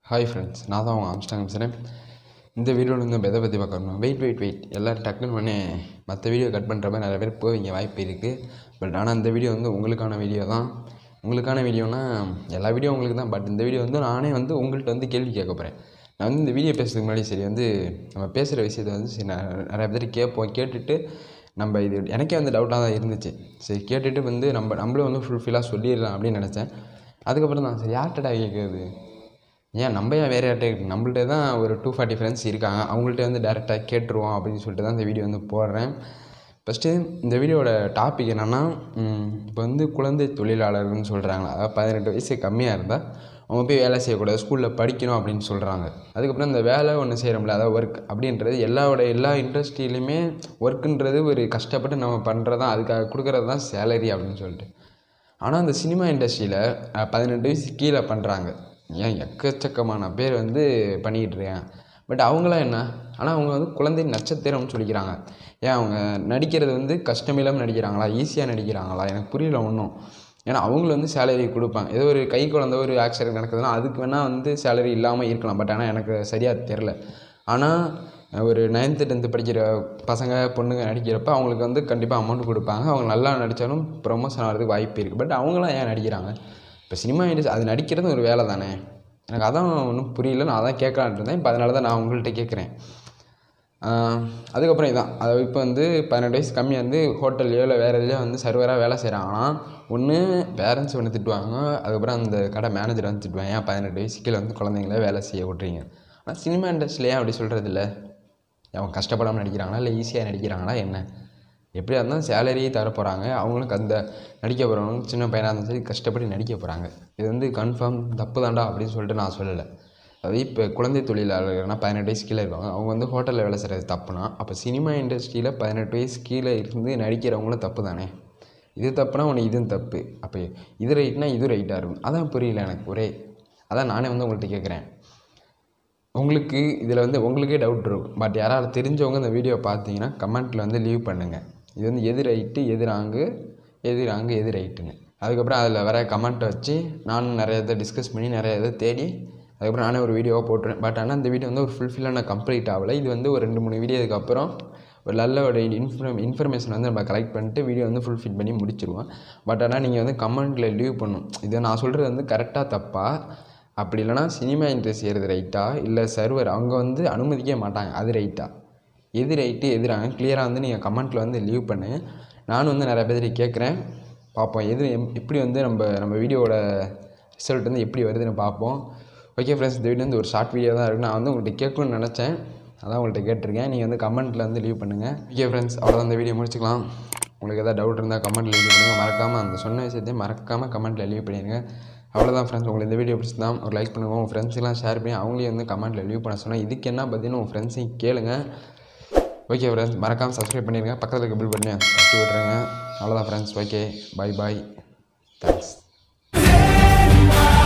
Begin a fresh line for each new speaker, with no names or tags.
hi friends நான் தான் உங்கள் ஆம்ஸ்டாங் பேசுகிறேன் இந்த வீடியோவில் வந்து எதை பற்றி பார்க்கணும் வெயிட் வெயிட் வெயிட் எல்லோரும் டக்குன்னு பண்ணி மற்ற வீடியோ கட் பண்ணுற மாதிரி நிறைய பேர் போவீங்க வாய்ப்பு இருக்குது பட் ஆனால் இந்த வீடியோ வந்து உங்களுக்கான வீடியோ தான் உங்களுக்கான வீடியோனா எல்லா வீடியோ உங்களுக்கு தான் பட் இந்த வீடியோ வந்து நானே வந்து உங்கள்கிட்ட வந்து கேள்வி கேட்க போகிறேன் நான் வந்து இந்த வீடியோ பேசுறதுக்கு முன்னாடி சரி வந்து நம்ம பேசுகிற விஷயத்தை வந்து சரி ந- நிறைய பேர் கேட்போம் கேட்டுட்டு நம்ம இது எனக்கே வந்து டவுட்டாக தான் இருந்துச்சு சரி கேட்டுட்டு வந்து நம்ம நம்மளும் வந்து ஃபுல்ஃபில்லாக சொல்லிடலாம் அப்படின்னு நினச்சேன் அதுக்கப்புறம் தான் சரி யார்கிட்டடா கேட்குறது ஏன் நம்ம ஏன் வேறு யார்கிட்ட கேட்கணும் நம்மள்ட்ட தான் ஒரு டூ ஃபார்ட்டி ஃப்ரெண்ட்ஸ் இருக்காங்க அவங்கள்ட்ட வந்து டேரெக்டாக கேட்டுருவோம் அப்படின்னு சொல்லிட்டு தான் இந்த வீடியோ வந்து போடுறேன் ஃபஸ்ட்டு இந்த வீடியோட டாபிக் என்னென்னா இப்போ வந்து குழந்தை தொழிலாளர்கள்னு சொல்கிறாங்க அதாவது பதினெட்டு வயசு கம்மியாக இருந்தால் அவங்க போய் வேலை செய்யக்கூடாது ஸ்கூலில் படிக்கணும் அப்படின்னு சொல்கிறாங்க அதுக்கப்புறம் இந்த வேலை ஒன்று செய்கிறோம்ல அதாவது ஒர்க் அப்படின்றது எல்லாரோட எல்லா இண்டஸ்ட்ரியிலையுமே ஒர்க்குன்றது ஒரு கஷ்டப்பட்டு நம்ம பண்ணுறது தான் அதுக்காக கொடுக்குறது தான் சேலரி அப்படின்னு சொல்லிட்டு ஆனால் அந்த சினிமா இண்டஸ்ட்ரியில் பதினெட்டு வயசு கீழே பண்ணுறாங்க ஏன் எக்கச்சக்கமான பேர் வந்து பண்ணிக்கிட்டு இருக்காங்க பட் அவங்களாம் என்ன ஆனால் அவங்க வந்து குழந்தை நட்சத்திரம்னு சொல்லிக்கிறாங்க ஏன் அவங்க நடிக்கிறது வந்து கஷ்டமில்லாமல் நடிக்கிறாங்களா ஈஸியாக நடிக்கிறாங்களா எனக்கு புரியல ஒன்றும் ஏன்னா அவங்கள வந்து சேலரி கொடுப்பாங்க ஏதோ ஒரு கை குழந்த ஒரு ஆக்சிடென்ட் நடக்குதுன்னா அதுக்கு வேணால் வந்து சேலரி இல்லாமல் இருக்கலாம் பட் ஆனால் எனக்கு சரியாக தெரில ஆனால் ஒரு நைன்த்து டென்த்து படிக்கிற பசங்க பொண்ணுங்க நடிக்கிறப்ப அவங்களுக்கு வந்து கண்டிப்பாக அமௌண்ட் கொடுப்பாங்க அவங்க நல்லா நடித்தாலும் ப்ரொமோஷன் ஆகிறதுக்கு வாய்ப்பு இருக்குது பட் அவங்களாம் ஏன் நடிக்கிறாங்க இப்போ சினிமா இண்டஸ்ட்ரி அது நடிக்கிறது ஒரு வேலை தானே எனக்கு அதான் ஒன்றும் புரியல நான் அதான் கேட்கலான்ட்டு இருந்தேன் இப்போ அதனால தான் நான் உங்கள்கிட்ட கேட்குறேன் ஆஹ் அதுக்கப்புறம் இதான் அது இப்போ வந்து பதினெட்டு வயசு கம்மியாக வந்து ஹோட்டல்லையோ இல்லை வேறு எதுலையோ வந்து சர்வராக வேலை செய்கிறாங்கன்னா ஒன்று பேரண்ட்ஸ் ஒன்று திட்டுவாங்க அதுக்கப்புறம் அந்த கடை மேனேஜர் வந்து திட்டுவாங்க ஏன் பதினெட்டு வயசு கீழே வந்து குழந்தைங்கள வேலை செய்ய விட்றீங்க ஆனால் சினிமா இண்டஸ்ட்ரியில் ஏன் அப்படி சொல்கிறது இல்லை அவங்க கஷ்டப்படாமல் நடிக்கிறாங்களா இல்லை ஈஸியாக நடிக்கிறாங்களா என்ன எப்படியா இருந்தாலும் சேலரி தர போகிறாங்க அவங்களுக்கு அந்த நடிக்க போகிறவங்க சின்ன பையனாக இருந்தாலும் சரி கஷ்டப்பட்டு நடிக்க போகிறாங்க இது வந்து கன்ஃபார்ம் தப்பு தாண்டா அப்படின்னு சொல்லிட்டு நான் சொல்லலை அது இப்போ குழந்தை தொழிலாளர்கள்னா பதினெட்டு வயசு கீழே இருக்காங்க அவங்க வந்து ஹோட்டலில் வேலை செய்கிறது தப்புனா அப்போ சினிமா இண்டஸ்ட்ரியில் பதினெட்டு வயசு கீழே இருந்து நடிக்கிறவங்களும் தப்பு தானே இது தப்புனா உனக்கு இதுவும் தப்பு அப்போ இது ரைட்னா இது ரைட்டாக இருக்கும் அதான் புரியல எனக்கு ஒரே அதான் நானே வந்து உங்கள்கிட்ட கேட்குறேன் உங்களுக்கு இதில் வந்து உங்களுக்கே டவுட் இருக்கும் பட் யாராவது தெரிஞ்சவங்க இந்த வீடியோ பார்த்தீங்கன்னா கமெண்ட்டில் வந்து லீவ் பண்ணுங்கள் இது வந்து எது ரைட்டு எது ராங்கு எது ராங்கு எது ரைட்டுன்னு அதுக்கப்புறம் அதில் வர கமெண்ட்டை வச்சு நானும் நிறைய இதை டிஸ்கஸ் பண்ணி நிறைய இதை தேடி அதுக்கப்புறம் நானே ஒரு வீடியோவாக போட்டுருவேன் பட் ஆனால் இந்த வீடியோ வந்து ஒரு ஃபுல்ஃபில்லான கம்ப்ளீட் ஆகலை இது வந்து ஒரு ரெண்டு மூணு வீடியோக்கு அப்புறம் ஒரு நல்ல ஒரு இன்ஃபர்ம் இன்ஃபர்மேஷன் வந்து நம்ம கலெக்ட் பண்ணிட்டு வீடியோ வந்து ஃபுல்ஃபில் பண்ணி முடிச்சிருவோம் பட் ஆனால் நீங்கள் வந்து கமெண்ட்டில் லீவ் பண்ணும் இது நான் சொல்கிறது வந்து கரெக்டாக தப்பா அப்படி இல்லைனா சினிமா இண்டஸ்ட்ரி செய்கிறது ரைட்டா இல்லை சர்வர் அவங்க வந்து அனுமதிக்கவே மாட்டாங்க அது ரைட்டா எது ரைட்டு எதிராங்க கிளியராக வந்து நீங்கள் கமெண்ட்டில் வந்து லீவ் பண்ணு நானும் வந்து நிறைய பேர் கேட்குறேன் பார்ப்போம் எது எம்- எப்படி வந்து நம்ம நம்ம வீடியோவோட ரிசல்ட் வந்து எப்படி வருதுன்னு பார்ப்போம் ஓகே ஃப்ரெண்ட்ஸ் இந்த வீடியோ வந்து ஒரு ஷார்ட் வீடியோ தான் இருக்குது நான் வந்து உங்கள்கிட்ட கேட்கணும்னு நினச்சேன் அதான் உங்கள்கிட்ட கேட்டிருக்கேன் நீங்கள் வந்து கமெண்ட்டில் வந்து லீவ் பண்ணுங்கள் ஓகே ஃப்ரெண்ட்ஸ் அவ்வளோதான் இந்த வீடியோ முடிச்சுக்கலாம் உங்களுக்கு எதாவது டவுட் இருந்தால் கமெண்ட்டில் லீவ் பண்ணுங்கள் மறக்காமல் அந்த சொன்ன விஷயத்தையும் மறக்காமல் கமெண்ட்டில் லீவ் பண்ணிடுங்க அவ்வளோதான் ஃப்ரெண்ட்ஸ் உங்களுக்கு இந்த வீடியோ பிடிச்சிருந்தா ஒரு லைக் பண்ணுங்கள் உங்கள் ஃப்ரெண்ட்ஸ்லாம் ஷேர் பண்ணி அவங்களையும் வந்து கமெண்ட்டில் லீவ் பண்ண சொன்னால் இதுக்கு என்ன பார்த்தீங்கன்னா உங்கள் ஃப்ரெண்ட்ஸையும் கேளுங்க ஓகே ஃப்ரெண்ட்ஸ் மறக்காமல் சப்ஸ்கிரைப் பண்ணிடுங்க பக்கத்தில் இருக்க பில் பண்ணி தட்டி விட்ருங்க அவ்வளோதான் friends okay bye bye thanks